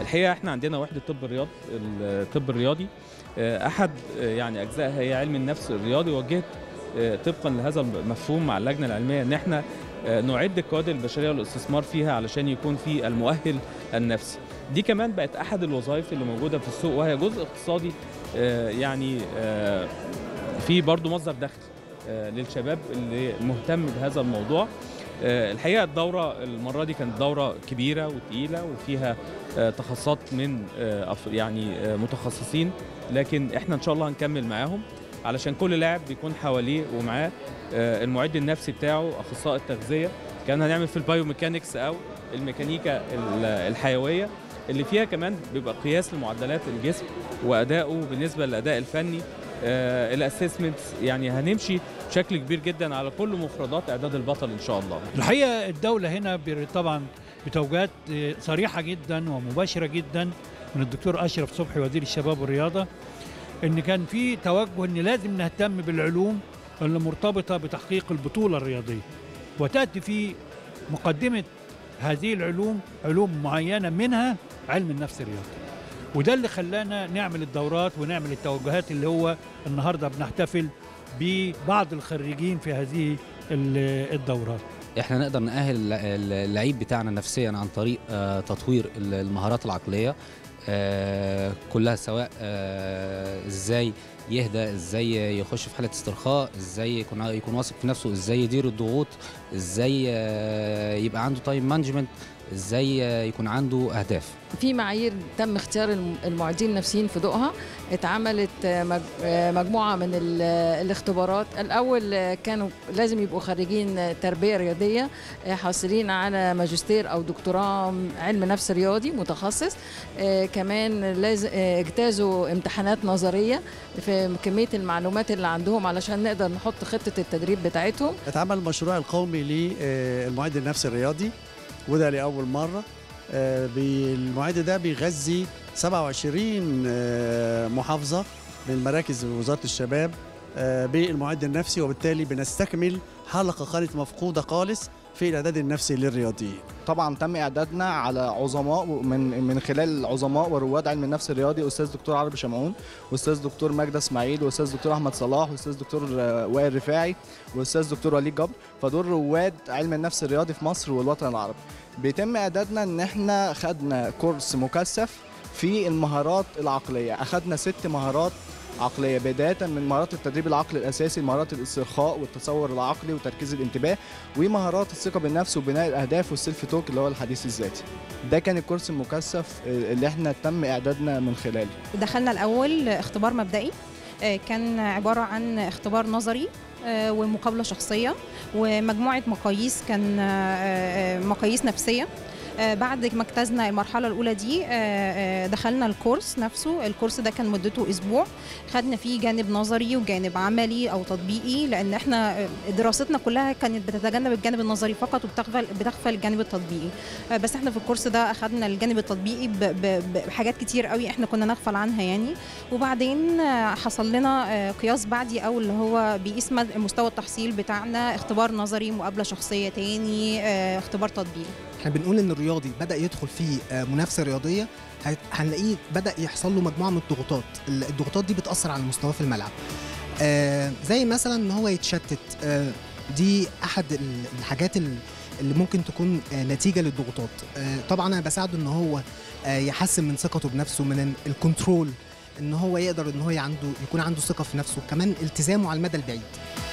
الحقيقه احنا عندنا وحده طب الرياض الطب الرياضي احد يعني اجزائها هي علم النفس الرياضي وجهت طبقا لهذا المفهوم مع اللجنه العلميه ان احنا نعد الكوادر البشريه والاستثمار فيها علشان يكون في المؤهل النفسي دي كمان بقت احد الوظائف اللي موجوده في السوق وهي جزء اقتصادي يعني في برضو مصدر دخل للشباب اللي مهتم بهذا الموضوع الحقيقه الدوره المره دي كانت دوره كبيره وتقيله وفيها تخصصات من يعني متخصصين لكن احنا ان شاء الله هنكمل معاهم علشان كل لاعب بيكون حواليه ومعاه المعد النفسي بتاعه اخصائي التغذيه كان هنعمل في البايوميكانكس او الميكانيكا الحيويه اللي فيها كمان بيبقى قياس لمعدلات الجسم وادائه بالنسبه للاداء الفني آه الاسسمنتس يعني هنمشي بشكل كبير جدا على كل مفردات اعداد البطل ان شاء الله الحقيقه الدوله هنا طبعا بتوجيهات صريحه جدا ومباشره جدا من الدكتور اشرف صبحي وزير الشباب والرياضه ان كان في توجه ان لازم نهتم بالعلوم اللي مرتبطه بتحقيق البطوله الرياضيه وتاتي في مقدمه هذه العلوم علوم معينه منها علم النفس الرياضي وده اللي خلانا نعمل الدورات ونعمل التوجهات اللي هو النهارده بنحتفل ببعض الخريجين في هذه الدورات احنا نقدر نأهل اللعيب بتاعنا نفسيا عن طريق تطوير المهارات العقليه كلها سواء ازاي يهدى ازاي يخش في حاله استرخاء ازاي يكون يكون واثق في نفسه ازاي يدير الضغوط ازاي يبقى عنده تايم مانجمنت ازاي يكون عنده اهداف في معايير تم اختيار المعيدين النفسيين في ضوءها اتعملت مجموعه من الاختبارات الاول كانوا لازم يبقوا خريجين تربيه رياضيه حاصلين على ماجستير او دكتوراه علم نفس رياضي متخصص كمان لازم اجتازوا امتحانات نظريه في كميه المعلومات اللي عندهم علشان نقدر نحط خطه التدريب بتاعتهم اتعمل المشروع القومي للمعد النفسي الرياضي وده لأول مرة المعد ده بيغذي 27 محافظة من مراكز وزارة الشباب بالمعد النفسي وبالتالي بنستكمل حلقة كانت مفقودة خالص في الإعداد النفسي للرياضيين طبعا تم اعدادنا على عظماء من من خلال عظماء ورواد علم النفس الرياضي استاذ دكتور عربي شمعون واستاذ دكتور ماجدة اسماعيل واستاذ دكتور احمد صلاح واستاذ دكتور وائل رفاعي واستاذ دكتور وليد جبر فدول رواد علم النفس الرياضي في مصر والوطن العربي بيتم اعدادنا ان احنا خدنا كورس مكثف في المهارات العقليه اخدنا ست مهارات عقليه بدايه من مهارات التدريب العقلي الاساسي مهارات الاسترخاء والتصور العقلي وتركيز الانتباه ومهارات الثقه بالنفس وبناء الاهداف والسيلف توك اللي هو الحديث الذاتي ده كان الكورس المكثف اللي احنا تم اعدادنا من خلاله دخلنا الاول اختبار مبدئي كان عباره عن اختبار نظري ومقابله شخصيه ومجموعه مقاييس كان مقاييس نفسيه بعد ما اجتزنا المرحلة الأولى دي دخلنا الكورس نفسه الكورس ده كان مدته أسبوع خدنا فيه جانب نظري وجانب عملي أو تطبيقي لأن احنا دراستنا كلها كانت بتتجنب الجانب النظري فقط وبتغفل بتغفل الجانب التطبيقي بس احنا في الكورس ده أخدنا الجانب التطبيقي بحاجات كتير قوي احنا كنا نغفل عنها يعني وبعدين حصل لنا قياس بعدي أو اللي هو بيقيس مستوى التحصيل بتاعنا اختبار نظري مقابلة شخصية تاني اختبار تطبيقي احنا بنقول ان الرياضي بدا يدخل في منافسه رياضيه هنلاقيه بدا يحصل له مجموعه من الضغوطات الضغوطات دي بتاثر على مستواه في الملعب زي مثلا ان هو يتشتت دي احد الحاجات اللي ممكن تكون نتيجه للضغوطات طبعا انا بساعده ان هو يحسن من ثقته بنفسه من الكنترول ان هو يقدر ان هو عنده يكون عنده ثقه في نفسه كمان التزامه على المدى البعيد